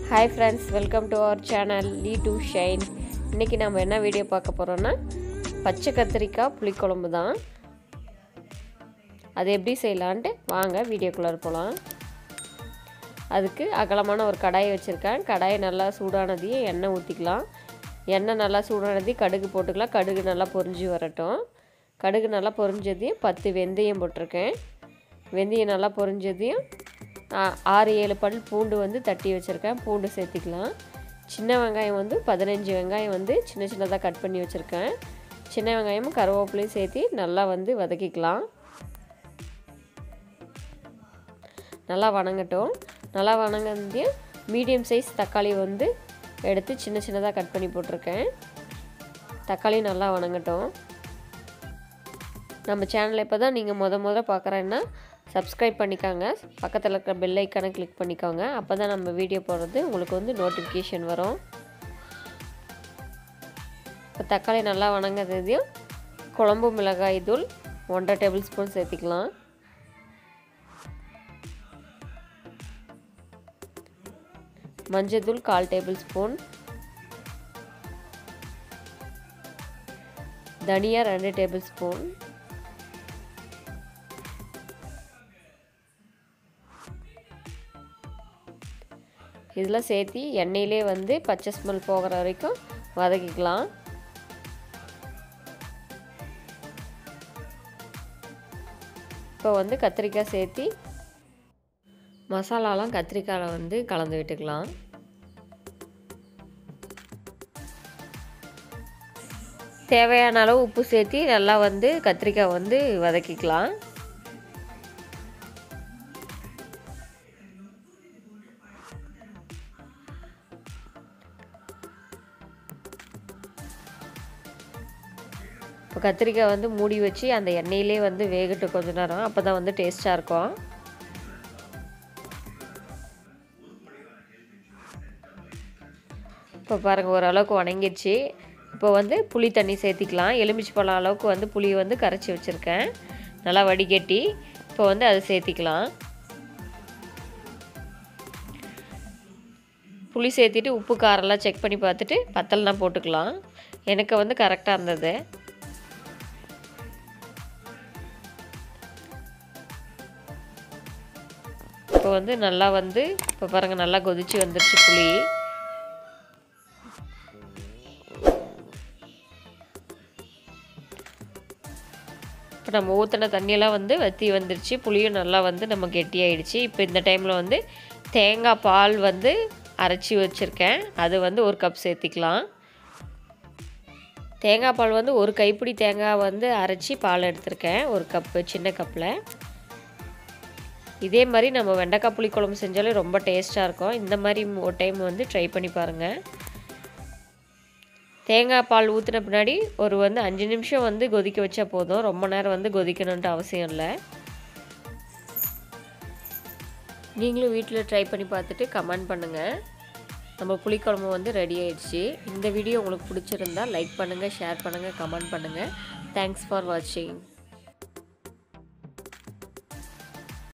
hi friends welcome to our channel lee to shine இன்றைக்கி நம்ம என்ன வீடியோ பார்க்க போகிறோன்னா பச்சை கத்திரிக்காய் புளிக்குழம்பு தான் அது எப்படி செய்யலான்ட்டு வாங்க வீடியோக்குள்ளே போகலாம் அதுக்கு அகலமான ஒரு கடாயை வச்சுருக்கேன் கடாயை நல்லா சூடானதையும் எண்ணெய் ஊற்றிக்கலாம் எண்ணெய் நல்லா சூடானதையும் கடுகு போட்டுக்கலாம் கடுகு நல்லா பொரிஞ்சு வரட்டும் கடுகு நல்லா பொரிஞ்சதையும் பத்து வெந்தயம் போட்டிருக்கேன் வெந்தயம் நல்லா பொரிஞ்சதையும் ஆ- ஆறு ஏழு பல் பூண்டு வந்து தட்டி வச்சுருக்கேன் பூண்டு சேர்த்திக்கலாம் சின்ன வெங்காயம் வந்து பதினஞ்சு வெங்காயம் வந்து சின்ன சின்னதாக கட் பண்ணி வச்சுருக்கேன் சின்ன வெங்காயமும் கருவேப்பிலையும் சேர்த்து நல்லா வந்து வதக்கிக்கலாம் நல்லா வணங்கட்டும் நல்லா வணங்கத்தையும் மீடியம் சைஸ் தக்காளி வந்து எடுத்து சின்ன சின்னதாக கட் பண்ணி போட்டிருக்கேன் தக்காளி நல்லா வணங்கட்டும் நம்ம சேனலை இப்போ தான் நீங்கள் முத முத பார்க்குறேன்னா சப்ஸ்கிரைப் பண்ணிக்கோங்க பக்கத்தில் இருக்கிற பெல் ஐக்கானை கிளிக் பண்ணிக்கோங்க அப்போ தான் நம்ம வீடியோ போடுறது உங்களுக்கு வந்து நோட்டிஃபிகேஷன் வரும் இப்போ தக்காளி நல்லா வணங்குறதையும் குழம்பு மிளகாய் தூள் ஒன்றரை டேபிள் ஸ்பூன் சேர்த்திக்கலாம் மஞ்சள் கால் டேபிள் ஸ்பூன் தனியா ரெண்டு டேபிள் ஸ்பூன் இதில் சேர்த்து எண்ணெயிலே வந்து பச்சை ஸ்மெல் போகிற வரைக்கும் வதக்கிக்கலாம் இப்போ வந்து கத்திரிக்காய் சேர்த்து மசாலாலாம் கத்திரிக்காயில் வந்து கலந்து விட்டுக்கலாம் தேவையான அளவு உப்பு சேர்த்து நல்லா வந்து கத்திரிக்காய் வந்து வதக்கிக்கலாம் இப்போ கத்திரிக்காய் வந்து மூடி வச்சு அந்த எண்ணெயிலே வந்து வேகட்டும் கொஞ்ச நேரம் அப்போ தான் வந்து டேஸ்ட்டாக இருக்கும் இப்போ பாருங்கள் ஓரளவுக்கு வணங்கிடுச்சு இப்போ வந்து புளி தண்ணி சேர்த்திக்கலாம் எலுமிச்சி பழம் அளவுக்கு வந்து புளியை வந்து கரைச்சி வச்சுருக்கேன் நல்லா வடிகட்டி இப்போ வந்து அதை சேர்த்திக்கலாம் புளி சேர்த்திட்டு உப்பு காரெல்லாம் செக் பண்ணி பார்த்துட்டு பத்தல்னா போட்டுக்கலாம் எனக்கு வந்து கரெக்டாக இருந்தது இப்போ வந்து நல்லா வந்து இப்போ பாருங்கள் நல்லா கொதிச்சு வந்துருச்சு புளி இப்போ நம்ம ஊற்றின தண்ணியெல்லாம் வந்து வற்றி வந்துருச்சு புளியும் நல்லா வந்து நம்ம கெட்டியாயிடுச்சு இப்போ இந்த டைமில் வந்து தேங்காய் பால் வந்து அரைச்சி வச்சுருக்கேன் அது வந்து ஒரு கப் சேர்த்திக்கலாம் தேங்காய் பால் வந்து ஒரு கைப்பிடி தேங்காய் வந்து அரைச்சி பால் எடுத்திருக்கேன் ஒரு கப்பு சின்ன கப்பில் இதே மாதிரி நம்ம வெண்டைக்காய் புளி குழம்பு செஞ்சாலே ரொம்ப டேஸ்ட்டாக இருக்கும் இந்த மாதிரி ஒரு டைம் வந்து ட்ரை பண்ணி பாருங்கள் தேங்காய் பால் ஊற்றின பின்னாடி ஒரு வந்து அஞ்சு நிமிஷம் வந்து கொதிக்க வச்சா போதும் ரொம்ப நேரம் வந்து கொதிக்கணுன்ட்டு அவசியம் இல்லை நீங்களும் வீட்டில் ட்ரை பண்ணி பார்த்துட்டு கமெண்ட் பண்ணுங்கள் நம்ம புளிக்குழம்பு வந்து ரெடி ஆயிடுச்சு இந்த வீடியோ உங்களுக்கு பிடிச்சிருந்தா லைக் பண்ணுங்கள் ஷேர் பண்ணுங்கள் கமெண்ட் பண்ணுங்கள் தேங்க்ஸ் ஃபார் வாட்சிங்